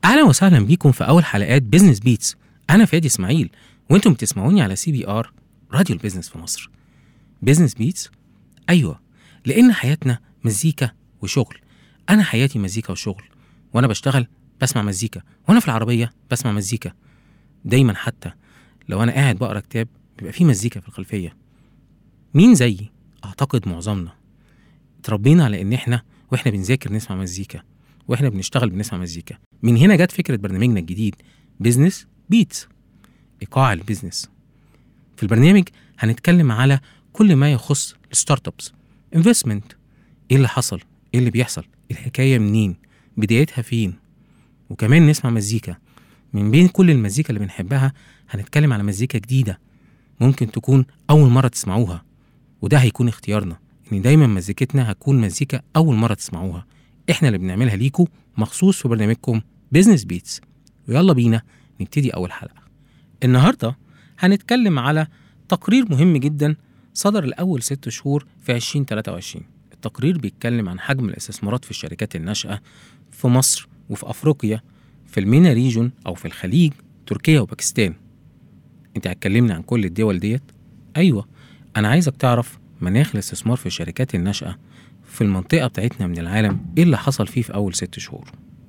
اهلا وسهلا بيكم في اول حلقات بيزنس بيتس انا فادي اسماعيل وانتم بتسمعوني على سي بي ار راديو البيزنس في مصر بيزنس بيتس ايوه لان حياتنا مزيكا وشغل انا حياتي مزيكا وشغل وانا بشتغل بسمع مزيكا وانا في العربيه بسمع مزيكا دايما حتى لو انا قاعد بقرا كتاب بيبقى فيه مزيكا في الخلفيه مين زيي اعتقد معظمنا اتربينا على ان احنا واحنا بنذاكر نسمع مزيكا واحنا بنشتغل بنسمع مزيكا من هنا جت فكره برنامجنا الجديد بيزنس بيتس ايقاع البيزنس في البرنامج هنتكلم على كل ما يخص الستارت ابس انفستمنت ايه اللي حصل ايه اللي بيحصل الحكايه منين بدايتها فين وكمان نسمع مزيكا من بين كل المزيكا اللي بنحبها هنتكلم على مزيكا جديده ممكن تكون اول مره تسمعوها وده هيكون اختيارنا ان دايما مزيكتنا هتكون مزيكا اول مره تسمعوها احنا اللي بنعملها ليكو مخصوص في برنامجكم بيزنس بيتس ويلا بينا نبتدي اول حلقه النهارده هنتكلم على تقرير مهم جدا صدر الاول ست شهور في 2023 التقرير بيتكلم عن حجم الاستثمارات في الشركات الناشئه في مصر وفي افريقيا في المينا ريجون او في الخليج تركيا وباكستان انت هتكلمني عن كل الدول ديت ايوه انا عايزك تعرف مناخ الاستثمار في الشركات الناشئه في المنطقه بتاعتنا من العالم ايه اللي حصل فيه في اول ست شهور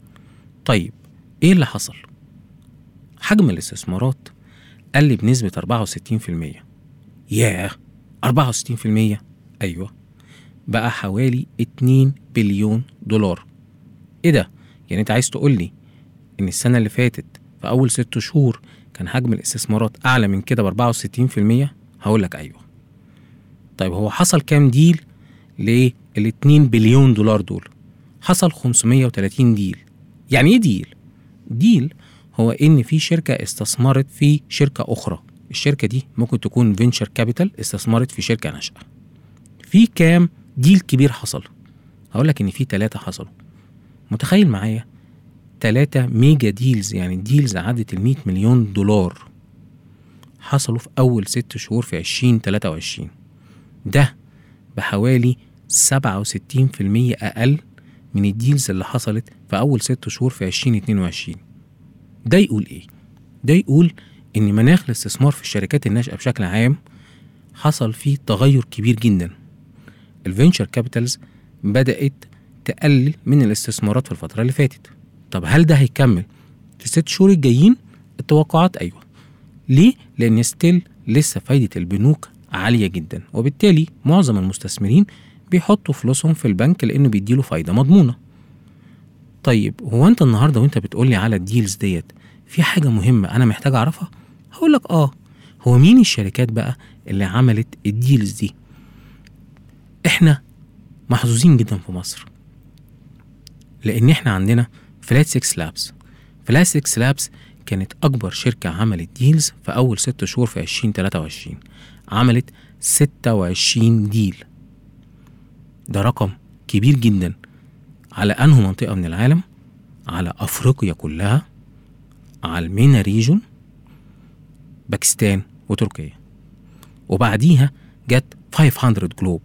طيب ايه اللي حصل حجم الاستثمارات قل بنسبة 64% ياه 64% أيوة بقى حوالي 2 بليون دولار إيه ده؟ يعني أنت عايز تقول لي إن السنة اللي فاتت في أول ست شهور كان حجم الاستثمارات أعلى من كده ب 64% هقول لك أيوة طيب هو حصل كام ديل لل 2 بليون دولار دول؟ حصل 530 ديل يعني إيه ديل؟ ديل هو ان في شركه استثمرت في شركه اخرى الشركه دي ممكن تكون فينشر كابيتال استثمرت في شركه ناشئه في كام ديل كبير حصل هقول لك ان في ثلاثه حصلوا متخيل معايا ثلاثة ميجا ديلز يعني ديلز عدت ال 100 مليون دولار حصلوا في أول ست شهور في 2023 ده بحوالي 67% أقل من الديلز اللي حصلت في أول ست شهور في 2022 ده يقول ايه؟ ده يقول ان مناخ الاستثمار في الشركات الناشئه بشكل عام حصل فيه تغير كبير جدا. الفينشر كابيتالز بدات تقلل من الاستثمارات في الفتره اللي فاتت. طب هل ده هيكمل في الست شهور الجايين؟ التوقعات ايوه. ليه؟ لان ستيل لسه فايده البنوك عاليه جدا وبالتالي معظم المستثمرين بيحطوا فلوسهم في البنك لانه بيديله فايده مضمونه. طيب هو انت النهارده وانت بتقولي على الديلز ديت في حاجه مهمه انا محتاج اعرفها هقول لك اه هو مين الشركات بقى اللي عملت الديلز دي احنا محظوظين جدا في مصر لان احنا عندنا فلات 6 لابس فلات 6 لابس كانت اكبر شركه عملت ديلز في اول ست شهور في 2023 عملت 26 ديل ده رقم كبير جدا على انه منطقه من العالم على افريقيا كلها على المينا ريجون باكستان وتركيا وبعديها جت 500 جلوب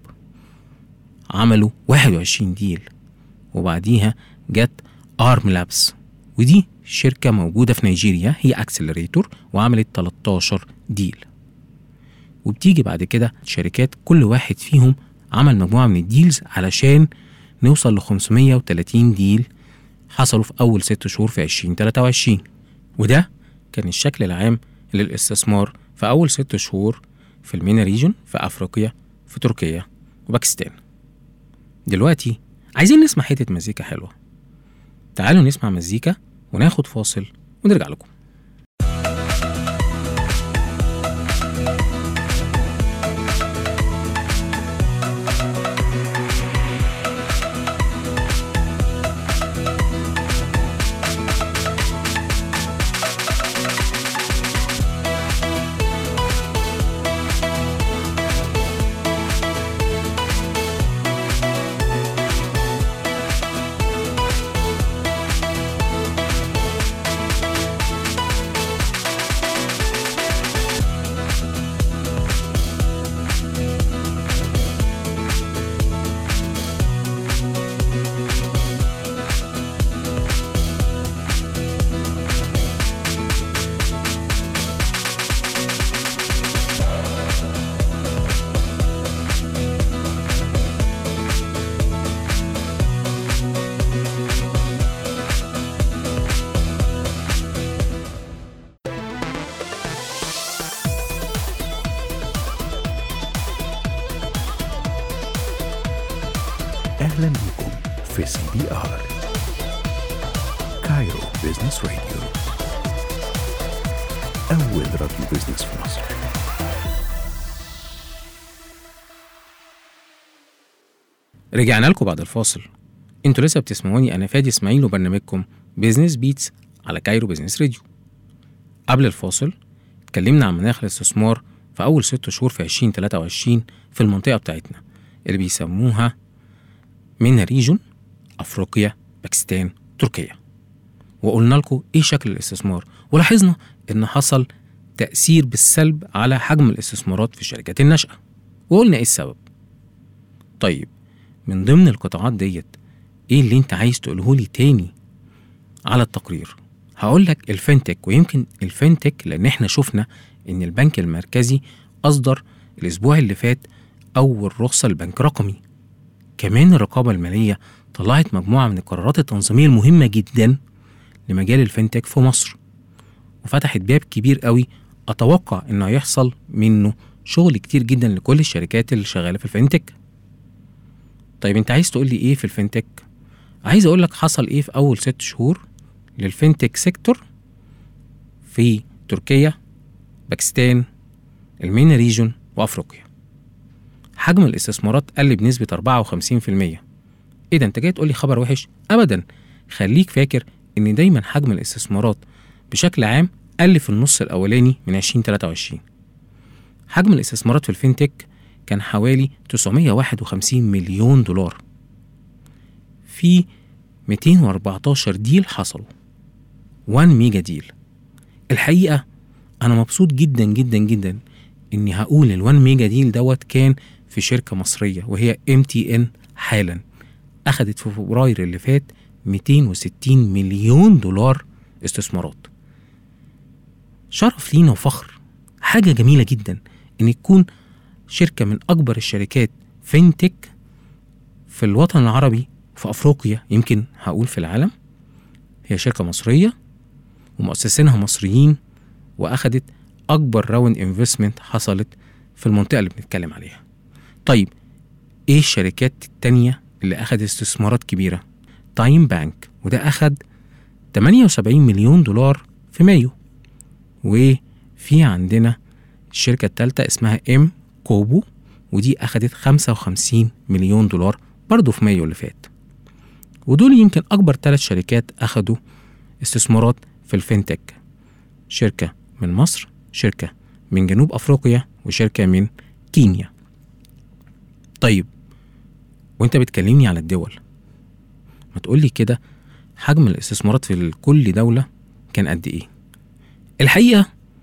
عملوا 21 ديل وبعديها جت ارم لابس ودي شركة موجودة في نيجيريا هي اكسلريتور وعملت 13 ديل وبتيجي بعد كده شركات كل واحد فيهم عمل مجموعة من الديلز علشان نوصل ل 530 ديل حصلوا في أول ست شهور في 2023 وده كان الشكل العام للاستثمار في أول ست شهور في المينا ريجون في أفريقيا في تركيا وباكستان دلوقتي عايزين نسمع حتة مزيكا حلوة تعالوا نسمع مزيكا وناخد فاصل ونرجع لكم سي بي آر كايرو بيزنس راديو أول راديو بيزنس في مصر رجعنا لكم بعد الفاصل انتوا لسه بتسمعوني انا فادي اسماعيل وبرنامجكم بيزنس بيتس على كايرو بيزنس راديو قبل الفاصل اتكلمنا عن مناخ الاستثمار في اول ست شهور في 2023 في المنطقه بتاعتنا اللي بيسموها مينا ريجون افريقيا باكستان تركيا وقلنا لكم ايه شكل الاستثمار ولاحظنا ان حصل تاثير بالسلب على حجم الاستثمارات في الشركات الناشئه وقلنا ايه السبب طيب من ضمن القطاعات ديت ايه اللي انت عايز تقوله لي تاني على التقرير هقول لك الفinتك ويمكن الفinتك لان احنا شفنا ان البنك المركزي اصدر الاسبوع اللي فات اول رخصه لبنك رقمي كمان الرقابه الماليه طلعت مجموعه من القرارات التنظيميه المهمه جدا لمجال الفinتك في مصر وفتحت باب كبير قوي اتوقع انه هيحصل منه شغل كتير جدا لكل الشركات اللي شغاله في الفinتك طيب انت عايز تقول لي ايه في الفinتك عايز اقول لك حصل ايه في اول ست شهور للفinتك سيكتور في تركيا باكستان المينا ريجون وافريقيا حجم الاستثمارات قل بنسبة 54% ايه ده انت جاي تقول لي خبر وحش ابدا خليك فاكر ان دايما حجم الاستثمارات بشكل عام قل في النص الاولاني من 2023 حجم الاستثمارات في الفinتك كان حوالي 951 مليون دولار في 214 ديل حصلوا 1 ميجا ديل الحقيقة أنا مبسوط جدا جدا جدا إني هقول ال 1 ميجا ديل دوت كان في شركة مصرية وهي ام تي ان حالا أخدت في فبراير اللي فات 260 مليون دولار استثمارات شرف لينا وفخر حاجة جميلة جدا إن يكون شركة من أكبر الشركات فينتك في الوطن العربي في أفريقيا يمكن هقول في العالم هي شركة مصرية ومؤسسينها مصريين وأخدت أكبر راوند انفستمنت حصلت في المنطقة اللي بنتكلم عليها طيب إيه الشركات التانية اللي أخدت استثمارات كبيرة تايم بانك وده أخد 78 مليون دولار في مايو وفي عندنا الشركة التالتة اسمها ام كوبو ودي أخدت 55 مليون دولار برضه في مايو اللي فات ودول يمكن أكبر ثلاث شركات أخدوا استثمارات في الفinتك شركة من مصر شركة من جنوب أفريقيا وشركة من كينيا طيب وانت بتكلمني على الدول ما تقولي كده حجم الاستثمارات في كل دولة كان قد ايه الحقيقة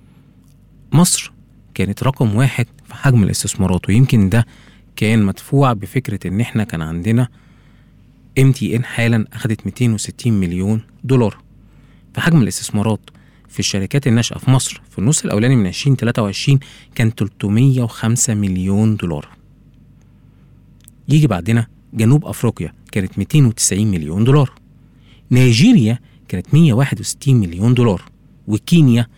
مصر كانت رقم واحد في حجم الاستثمارات ويمكن ده كان مدفوع بفكرة ان احنا كان عندنا ام تي ان حالا اخدت 260 مليون دولار في حجم الاستثمارات في الشركات الناشئة في مصر في النص الأولاني من 2023 كان 305 مليون دولار يجي بعدنا جنوب أفريقيا كانت 290 مليون دولار نيجيريا كانت 161 مليون دولار وكينيا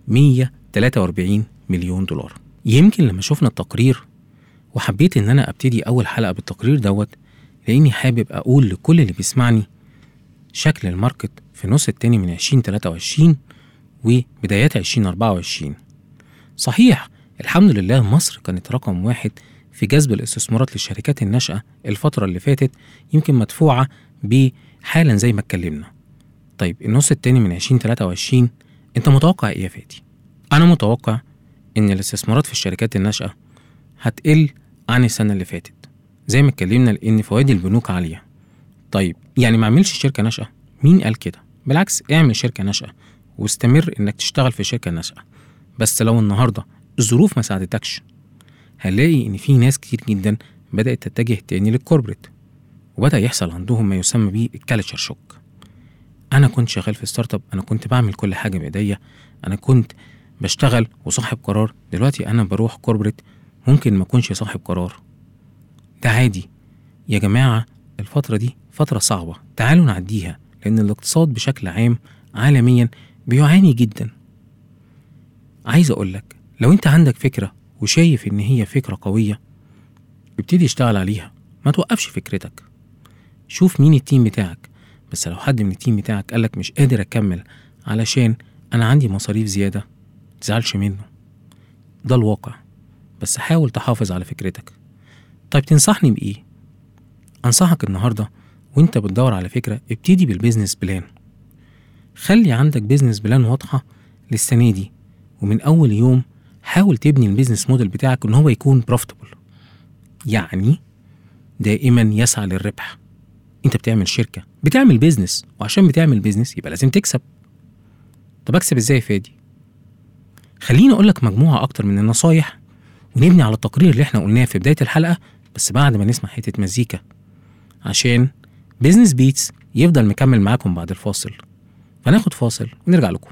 143 مليون دولار يمكن لما شفنا التقرير وحبيت ان انا ابتدي اول حلقه بالتقرير دوت لاني حابب اقول لكل اللي بيسمعني شكل الماركت في النص التاني من 2023 وبدايات 2024 صحيح الحمد لله مصر كانت رقم واحد في جذب الاستثمارات للشركات الناشئة الفترة اللي فاتت يمكن مدفوعة بحالا زي ما اتكلمنا طيب النص التاني من 2023 انت متوقع ايه يا فادي؟ انا متوقع ان الاستثمارات في الشركات الناشئة هتقل عن السنة اللي فاتت زي ما اتكلمنا لان فوائد البنوك عالية طيب يعني ما اعملش شركة ناشئة مين قال كده؟ بالعكس اعمل شركة ناشئة واستمر انك تشتغل في شركة ناشئة بس لو النهاردة الظروف ما ساعدتكش هنلاقي ان في ناس كتير جدا بدأت تتجه تاني للكوربريت وبدأ يحصل عندهم ما يسمى بيه الكالتشر شوك انا كنت شغال في ستارت اب انا كنت بعمل كل حاجه بايديا انا كنت بشتغل وصاحب قرار دلوقتي انا بروح كوربريت ممكن ما اكونش صاحب قرار ده عادي يا جماعه الفتره دي فتره صعبه تعالوا نعديها لان الاقتصاد بشكل عام عالميا بيعاني جدا عايز اقولك لو انت عندك فكره وشايف ان هي فكره قويه ابتدي اشتغل عليها ما توقفش فكرتك شوف مين التيم بتاعك بس لو حد من التيم بتاعك قالك مش قادر اكمل علشان انا عندي مصاريف زياده متزعلش منه ده الواقع بس حاول تحافظ على فكرتك طيب تنصحني بايه انصحك النهارده وانت بتدور على فكره ابتدي بالبيزنس بلان خلي عندك بيزنس بلان واضحه للسنه دي ومن اول يوم حاول تبني البيزنس موديل بتاعك ان هو يكون بروفيتبل يعني دائما يسعى للربح انت بتعمل شركه بتعمل بيزنس وعشان بتعمل بيزنس يبقى لازم تكسب طب اكسب ازاي يا فادي خليني اقول لك مجموعه اكتر من النصايح ونبني على التقرير اللي احنا قلناه في بدايه الحلقه بس بعد ما نسمع حته مزيكا عشان بيزنس بيتس يفضل مكمل معاكم بعد الفاصل فناخد فاصل ونرجع لكم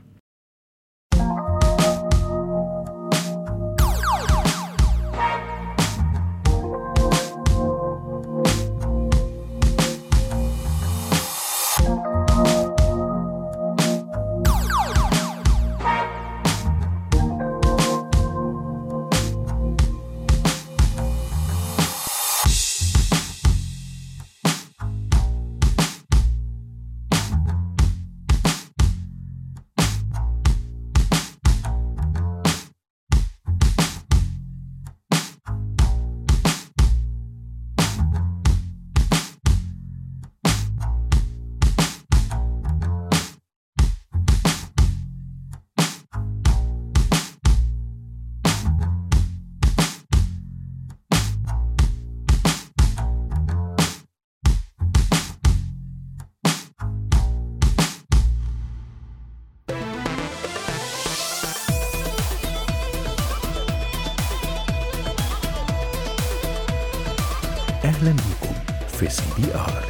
أهلا بكم في سي بي آر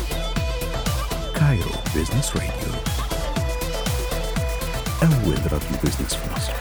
كايرو بيزنس راديو أول راديو بيزنس في مصر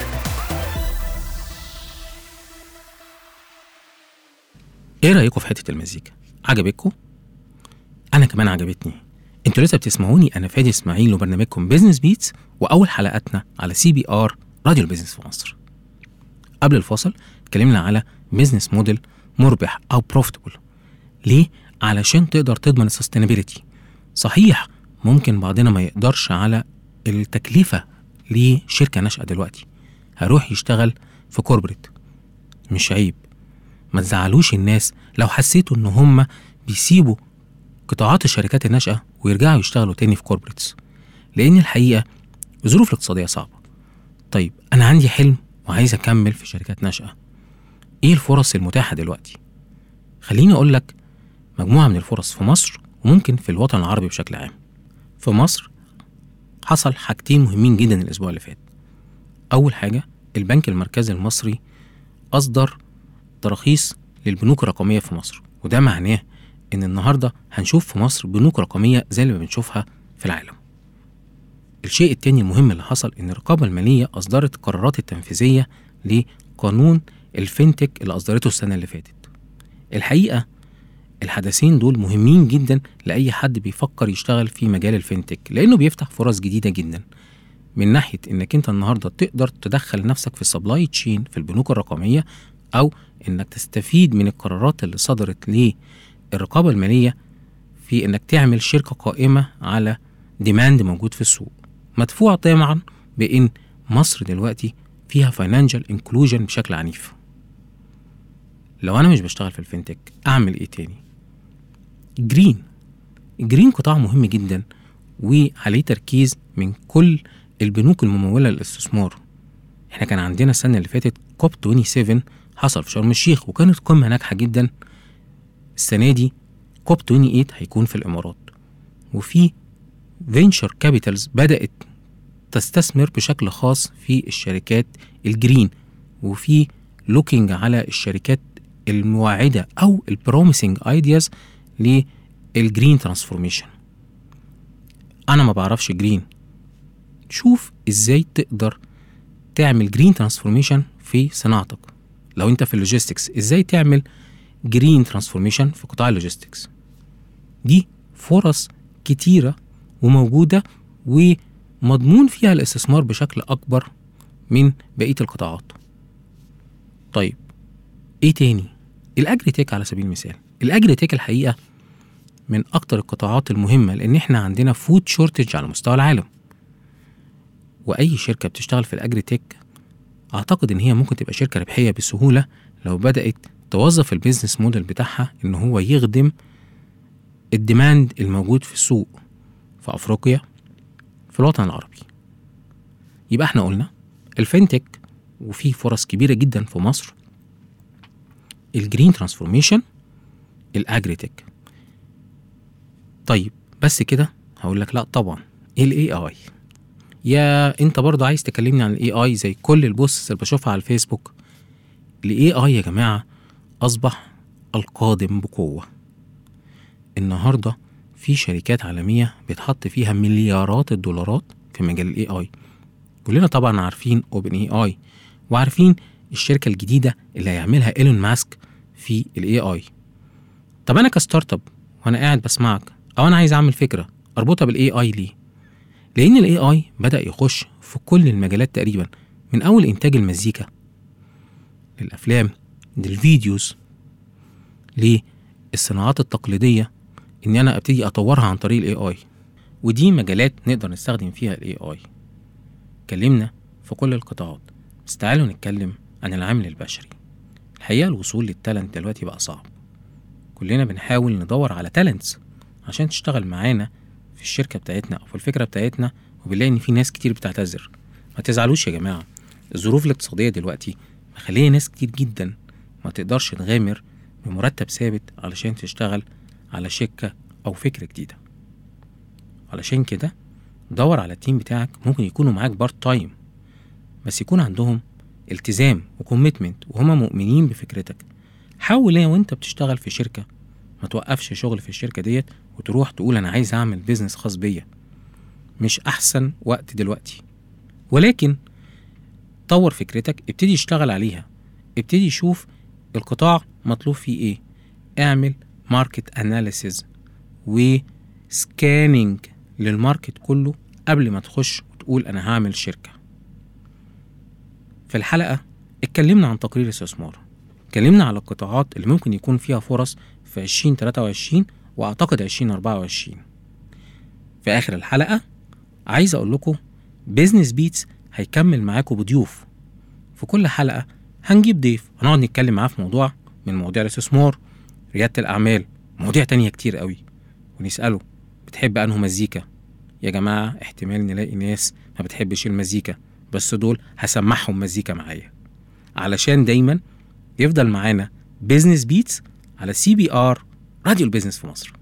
ايه رايكم في حته المزيكا عجبتكم انا كمان عجبتني انتوا لسه بتسمعوني انا فادي اسماعيل وبرنامجكم بيزنس بيتس واول حلقاتنا على سي بي ار راديو البيزنس في مصر قبل الفاصل اتكلمنا على بيزنس موديل مربح او بروفيتبل ليه علشان تقدر تضمن السستينابيلتي صحيح ممكن بعضنا ما يقدرش على التكلفه لشركه ناشئه دلوقتي هروح يشتغل في كوربريت مش عيب ما تزعلوش الناس لو حسيتوا ان هم بيسيبوا قطاعات الشركات الناشئه ويرجعوا يشتغلوا تاني في كوربريتس لان الحقيقه الظروف الاقتصاديه صعبه طيب انا عندي حلم وعايز اكمل في شركات ناشئه ايه الفرص المتاحه دلوقتي خليني اقول لك مجموعه من الفرص في مصر وممكن في الوطن العربي بشكل عام في مصر حصل حاجتين مهمين جدا الاسبوع اللي فات اول حاجه البنك المركزي المصري اصدر تراخيص للبنوك الرقميه في مصر وده معناه ان النهارده هنشوف في مصر بنوك رقميه زي اللي بنشوفها في العالم الشيء التاني المهم اللي حصل ان الرقابه الماليه اصدرت القرارات التنفيذيه لقانون الفينتك اللي اصدرته السنه اللي فاتت الحقيقه الحدثين دول مهمين جدا لاي حد بيفكر يشتغل في مجال الفينتك لانه بيفتح فرص جديده جدا من ناحيه انك انت النهارده تقدر تدخل نفسك في السبلاي تشين في البنوك الرقميه او انك تستفيد من القرارات اللي صدرت للرقابه الماليه في انك تعمل شركه قائمه على ديماند موجود في السوق مدفوع طبعا بان مصر دلوقتي فيها فاينانشال انكلوجن بشكل عنيف لو انا مش بشتغل في الفينتك اعمل ايه تاني جرين الجرين قطاع مهم جدا وعليه تركيز من كل البنوك الممولة للاستثمار احنا كان عندنا السنة اللي فاتت كوب 27 حصل في شرم الشيخ وكانت قمة ناجحة جدا السنة دي كوب 28 هيكون في الإمارات وفي فينشر كابيتالز بدأت تستثمر بشكل خاص في الشركات الجرين وفي لوكينج على الشركات المواعدة أو البروميسنج ايدياز للجرين ترانسفورميشن أنا ما بعرفش جرين شوف ازاي تقدر تعمل جرين ترانسفورميشن في صناعتك لو انت في اللوجيستكس ازاي تعمل جرين ترانسفورميشن في قطاع اللوجيستكس دي فرص كتيرة وموجودة ومضمون فيها الاستثمار بشكل أكبر من بقية القطاعات طيب ايه تاني الاجري تيك على سبيل المثال الاجري تيك الحقيقة من أكتر القطاعات المهمة لأن إحنا عندنا فود شورتج على مستوى العالم وأي شركة بتشتغل في الأجري تك أعتقد إن هي ممكن تبقى شركة ربحية بسهولة لو بدأت توظف البيزنس موديل بتاعها إن هو يخدم الديماند الموجود في السوق في أفريقيا في الوطن العربي يبقى احنا قلنا الفينتك وفي فرص كبيرة جدا في مصر الجرين ترانسفورميشن الاجريتك طيب بس كده هقول لك لا طبعا ايه الاي اي يا انت برضه عايز تكلمني عن الاي اي زي كل البوستس اللي بشوفها على الفيسبوك الاي اي يا جماعه اصبح القادم بقوه النهارده في شركات عالميه بيتحط فيها مليارات الدولارات في مجال الاي اي كلنا طبعا عارفين اوبن اي اي وعارفين الشركه الجديده اللي هيعملها ايلون ماسك في الاي اي طب انا كستارت اب وانا قاعد بسمعك او انا عايز اعمل فكره اربطها بالاي اي ليه لان الاي اي بدا يخش في كل المجالات تقريبا من اول انتاج المزيكا للافلام للفيديوز للصناعات التقليديه اني انا ابتدي اطورها عن طريق الاي اي ودي مجالات نقدر نستخدم فيها الاي اي اتكلمنا في كل القطاعات بس تعالوا نتكلم عن العامل البشري الحقيقه الوصول للتالنت دلوقتي بقى صعب كلنا بنحاول ندور على تالنتس عشان تشتغل معانا في الشركه بتاعتنا او في الفكره بتاعتنا وبنلاقي ان في ناس كتير بتعتذر ما تزعلوش يا جماعه الظروف الاقتصاديه دلوقتي مخليه ناس كتير جدا ما تقدرش تغامر بمرتب ثابت علشان تشتغل على شركه او فكره جديده علشان كده دور على التيم بتاعك ممكن يكونوا معاك بارت تايم بس يكون عندهم التزام وكوميتمنت وهما مؤمنين بفكرتك حاول لو انت بتشتغل في شركه ما توقفش شغل في الشركه ديت وتروح تقول انا عايز اعمل بيزنس خاص بيا مش احسن وقت دلوقتي ولكن طور فكرتك ابتدي اشتغل عليها ابتدي شوف القطاع مطلوب فيه ايه اعمل ماركت اناليسيز وسكاننج للماركت كله قبل ما تخش وتقول انا هعمل شركه في الحلقه اتكلمنا عن تقرير استثمار اتكلمنا على القطاعات اللي ممكن يكون فيها فرص في 2023 واعتقد 2024 في اخر الحلقه عايز اقول لكم بيزنس بيتس هيكمل معاكم بضيوف في كل حلقه هنجيب ضيف هنقعد نتكلم معاه في موضوع من مواضيع الاستثمار رياده الاعمال مواضيع تانية كتير قوي ونساله بتحب انه مزيكا يا جماعه احتمال نلاقي ناس ما بتحبش المزيكا بس دول هسمعهم مزيكا معايا علشان دايما يفضل معانا بيزنس بيتس على سي بي ار راديو البيزنس في مصر